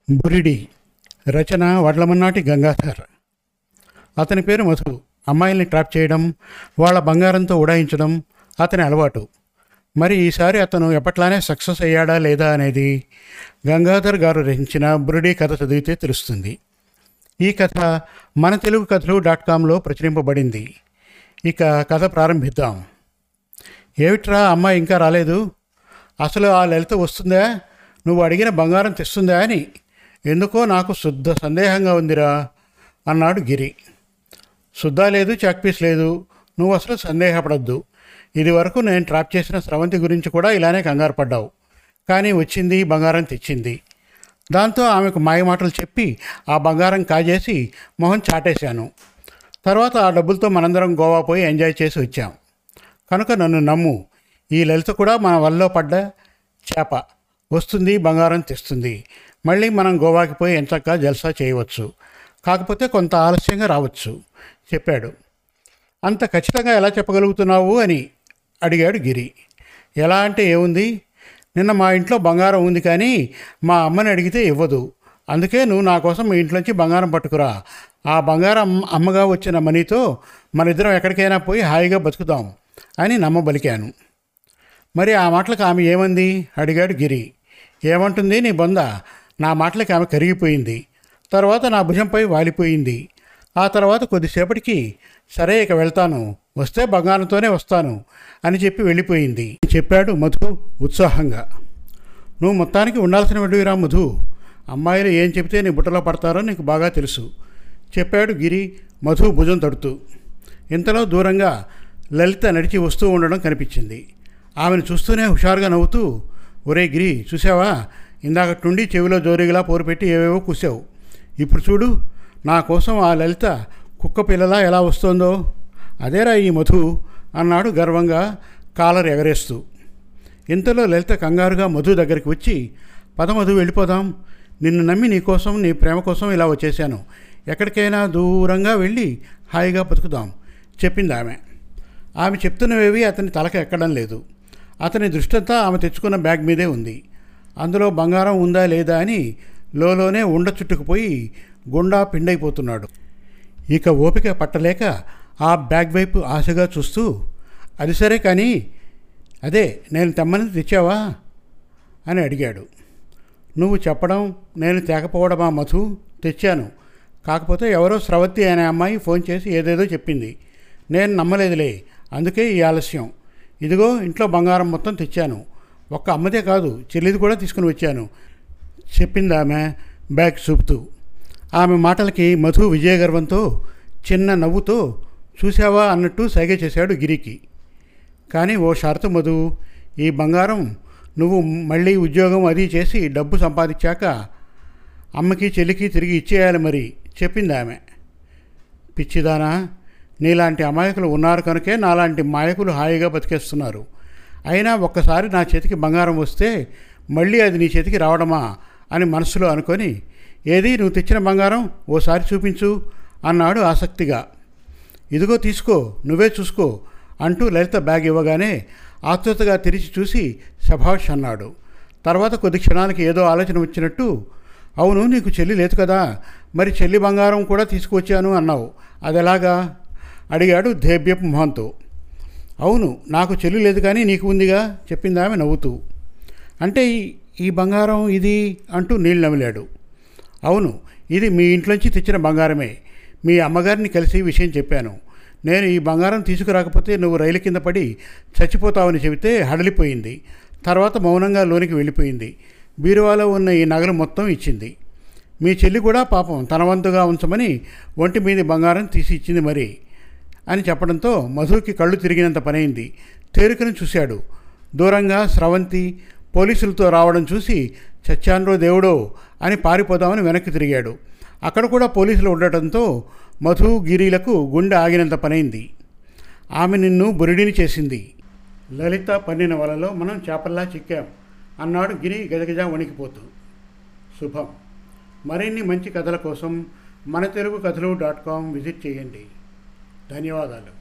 బురిడి రచన వడ్లమన్నాటి గంగాధర్ అతని పేరు మధు అమ్మాయిల్ని ట్రాప్ చేయడం వాళ్ళ బంగారంతో ఉడాయించడం అతని అలవాటు మరి ఈసారి అతను ఎప్పట్లానే సక్సెస్ అయ్యాడా లేదా అనేది గంగాధర్ గారు రచించిన బురిడి కథ చదివితే తెలుస్తుంది ఈ కథ మన తెలుగు కథలు డాట్ కామ్లో ప్రచురింపబడింది ఇక కథ ప్రారంభిద్దాం ఏమిట్రా అమ్మాయి ఇంకా రాలేదు అసలు ఆ లలిత వస్తుందా నువ్వు అడిగిన బంగారం తెస్తుందా అని ఎందుకో నాకు శుద్ధ సందేహంగా ఉందిరా అన్నాడు గిరి శుద్ధ లేదు చాక్పీస్ లేదు నువ్వు అసలు సందేహపడద్దు ఇది వరకు నేను ట్రాప్ చేసిన స్రవంతి గురించి కూడా ఇలానే కంగారు పడ్డావు కానీ వచ్చింది బంగారం తెచ్చింది దాంతో ఆమెకు మాయమాటలు చెప్పి ఆ బంగారం కాజేసి మొహం చాటేశాను తర్వాత ఆ డబ్బులతో మనందరం గోవా పోయి ఎంజాయ్ చేసి వచ్చాం కనుక నన్ను నమ్ము ఈ లలిత కూడా మన వల్లో పడ్డ చేప వస్తుంది బంగారం తెస్తుంది మళ్ళీ మనం గోవాకి పోయి ఎంచక్కా జల్సా చేయవచ్చు కాకపోతే కొంత ఆలస్యంగా రావచ్చు చెప్పాడు అంత ఖచ్చితంగా ఎలా చెప్పగలుగుతున్నావు అని అడిగాడు గిరి ఎలా అంటే ఏముంది నిన్న మా ఇంట్లో బంగారం ఉంది కానీ మా అమ్మని అడిగితే ఇవ్వదు అందుకే నువ్వు నా కోసం మీ ఇంట్లోంచి బంగారం పట్టుకురా ఆ బంగారం అమ్మగా వచ్చిన మనీతో మన ఇద్దరం ఎక్కడికైనా పోయి హాయిగా బతుకుదాం అని నమ్మబలికాను మరి ఆ మాటలకు ఆమె ఏమంది అడిగాడు గిరి ఏమంటుంది నీ బొంద నా మాటలకి ఆమె కరిగిపోయింది తర్వాత నా భుజంపై వాలిపోయింది ఆ తర్వాత కొద్దిసేపటికి సరే ఇక వెళ్తాను వస్తే బంగారంతోనే వస్తాను అని చెప్పి వెళ్ళిపోయింది చెప్పాడు మధు ఉత్సాహంగా నువ్వు మొత్తానికి ఉండాల్సిన విడివిరా మధు అమ్మాయిలు ఏం చెబితే నీ బుట్టలో పడతారో నీకు బాగా తెలుసు చెప్పాడు గిరి మధు భుజం తడుతూ ఇంతలో దూరంగా లలిత నడిచి వస్తూ ఉండడం కనిపించింది ఆమెను చూస్తూనే హుషారుగా నవ్వుతూ ఒరే గిరి చూసావా ఇందాక నుండి చెవిలో జోరిగిలా పోరు పెట్టి ఏవేవో కూసావు ఇప్పుడు చూడు నా కోసం ఆ లలిత కుక్క పిల్లలా ఎలా వస్తోందో అదేరా ఈ మధు అన్నాడు గర్వంగా కాలర్ ఎగరేస్తూ ఇంతలో లలిత కంగారుగా మధు దగ్గరికి వచ్చి పద మధు వెళ్ళిపోదాం నిన్ను నమ్మి నీ కోసం నీ ప్రేమ కోసం ఇలా వచ్చేసాను ఎక్కడికైనా దూరంగా వెళ్ళి హాయిగా బతుకుదాం చెప్పింది ఆమె ఆమె చెప్తున్నవేవి అతని తలకు ఎక్కడం లేదు అతని దృష్టంతా ఆమె తెచ్చుకున్న బ్యాగ్ మీదే ఉంది అందులో బంగారం ఉందా లేదా అని లోలోనే ఉండ చుట్టుకుపోయి గుండా పిండైపోతున్నాడు ఇక ఓపిక పట్టలేక ఆ బ్యాగ్ వైపు ఆశగా చూస్తూ అది సరే కానీ అదే నేను తెమ్మని తెచ్చావా అని అడిగాడు నువ్వు చెప్పడం నేను తేకపోవడమా మధు తెచ్చాను కాకపోతే ఎవరో స్రవతి అనే అమ్మాయి ఫోన్ చేసి ఏదేదో చెప్పింది నేను నమ్మలేదులే అందుకే ఈ ఆలస్యం ఇదిగో ఇంట్లో బంగారం మొత్తం తెచ్చాను ఒక్క అమ్మదే కాదు చెల్లిది కూడా తీసుకుని వచ్చాను చెప్పింది ఆమె బ్యాగ్ చూపుతూ ఆమె మాటలకి మధు విజయగర్వంతో చిన్న నవ్వుతో చూసావా అన్నట్టు సైగ చేశాడు గిరికి కానీ ఓ షరతు మధు ఈ బంగారం నువ్వు మళ్ళీ ఉద్యోగం అది చేసి డబ్బు సంపాదించాక అమ్మకి చెల్లికి తిరిగి ఇచ్చేయాలి మరి చెప్పింది ఆమె పిచ్చిదానా నీలాంటి అమాయకులు ఉన్నారు కనుకే నాలాంటి మాయకులు హాయిగా బతికేస్తున్నారు అయినా ఒక్కసారి నా చేతికి బంగారం వస్తే మళ్ళీ అది నీ చేతికి రావడమా అని మనసులో అనుకొని ఏది నువ్వు తెచ్చిన బంగారం ఓసారి చూపించు అన్నాడు ఆసక్తిగా ఇదిగో తీసుకో నువ్వే చూసుకో అంటూ లలిత బ్యాగ్ ఇవ్వగానే ఆతృతగా తెరిచి చూసి శభాష్ అన్నాడు తర్వాత కొద్ది క్షణాలకి ఏదో ఆలోచన వచ్చినట్టు అవును నీకు చెల్లి లేదు కదా మరి చెల్లి బంగారం కూడా తీసుకువచ్చాను అన్నావు అది ఎలాగా అడిగాడు దేబ్యపు మొహంతో అవును నాకు చెల్లి లేదు కానీ నీకు ఉందిగా చెప్పింది ఆమె నవ్వుతూ అంటే ఈ- ఈ బంగారం ఇది అంటూ నీళ్ళు నమిలాడు అవును ఇది మీ ఇంట్లోంచి తెచ్చిన బంగారమే మీ అమ్మగారిని కలిసి విషయం చెప్పాను నేను ఈ బంగారం తీసుకురాకపోతే నువ్వు రైలు కింద పడి చచ్చిపోతావని చెబితే హడలిపోయింది తర్వాత మౌనంగా లోనికి వెళ్ళిపోయింది బీరువాలో ఉన్న ఈ నగలు మొత్తం ఇచ్చింది మీ చెల్లి కూడా పాపం తన వంతుగా ఉంచమని ఒంటి మీది బంగారం తీసి ఇచ్చింది మరి అని చెప్పడంతో మధుకి కళ్ళు తిరిగినంత పనైంది తేరుకను చూశాడు దూరంగా స్రవంతి పోలీసులతో రావడం చూసి చచ్చాన్రో దేవుడో అని పారిపోదామని వెనక్కి తిరిగాడు అక్కడ కూడా పోలీసులు ఉండటంతో మధు గిరిలకు గుండె ఆగినంత పనైంది ఆమె నిన్ను బురిడిని చేసింది లలిత పన్నిన వలలో మనం చేపల్లా చిక్కాం అన్నాడు గిరి గజగజ వణికిపోతూ శుభం మరిన్ని మంచి కథల కోసం మన తెలుగు కథలు డాట్ కామ్ విజిట్ చేయండి ధన్యవాదాలు